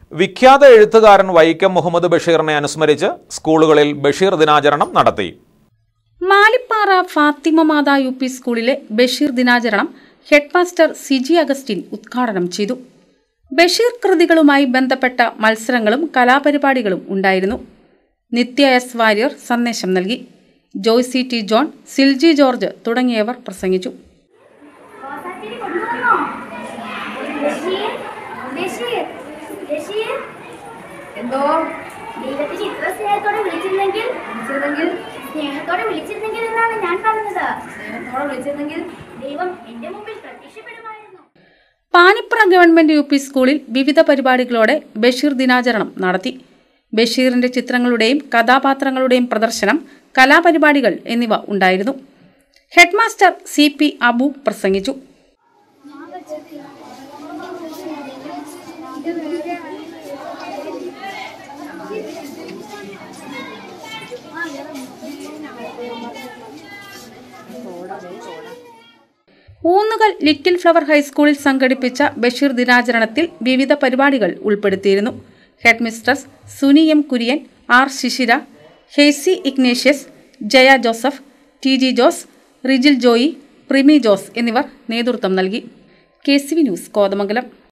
വിഖ്യാത എഴുത്തുകാരൻ വൈക്കം മുഹമ്മദ് ബഷീറിനെ അനുസ്മരിച്ച് സ്കൂളുകളിൽ ബഷീർ ദിനാചരണം നടത്തി മാലിപ്പാറ ഫാത്തിമ മാതാ യു പി സ്കൂളിലെ ബഷീർ ദിനാചരണം ഹെഡ്മാസ്റ്റർ സിജി അഗസ്റ്റിൻ ഉദ്ഘാടനം ചെയ്തു ബഷീർ കൃതികളുമായി ബന്ധപ്പെട്ട മത്സരങ്ങളും കലാപരിപാടികളും ഉണ്ടായിരുന്നു നിത്യ എസ് വാര്യർ സന്ദേശം നൽകി ജോയ്സി ടി ജോൺ സിൽജി ജോർജ് തുടങ്ങിയവർ പ്രസംഗിച്ചു റോസാച്ചെടി കൊണ്ടുവന്നോ ബഷീർ ബഷീർ ബഷീർ എന്തോ ദൈവത്തിന് ഇത്ര സ്നേഹത്തോടെ വിളിച്ചിരുന്നെങ്കിൽ വിളിച്ചിരുന്നെങ്കിൽ സ്നേഹത്തോടെ വിളിച്ചിരുന്നെങ്കിൽ എന്നാണ് ഞാൻ പറഞ്ഞത് സ്നേഹത്തോടെ വിളിച്ചിരുന്നെങ്കിൽ ദൈവം എന്റെ മുമ്പിൽ പ്രത്യക്ഷപ്പെടുമായിരുന്നു പാനിപ്ര ഗവൺമെന്റ് യു പി സ്കൂളിൽ വിവിധ പരിപാടികളോടെ ബഷീർ ദിനാചരണം നടത്തി ബഷീറിന്റെ ചിത്രങ്ങളുടെയും കഥാപാത്രങ്ങളുടെയും പ്രദർശനം കലാപരിപാടികൾ എന്നിവ ഉണ്ടായിരുന്നു ഹെഡ്മാസ്റ്റർ സി പി അബു പ്രസംഗിച്ചു ഊന്നുകൽ ലിറ്റിൽ ഫ്ലവർ ഹൈസ്കൂളിൽ സംഘടിപ്പിച്ച ബഷീർ ദിനാചരണത്തിൽ വിവിധ പരിപാടികൾ ഉൾപ്പെടുത്തിയിരുന്നു headmistress Suni M Kurian R Shishira Haisy Ignatius Jaya Joseph T G Jose Rijil Joy Primi Jose എന്നിവർ നേതൃത്വം നൽകി K C V news Kothamangalam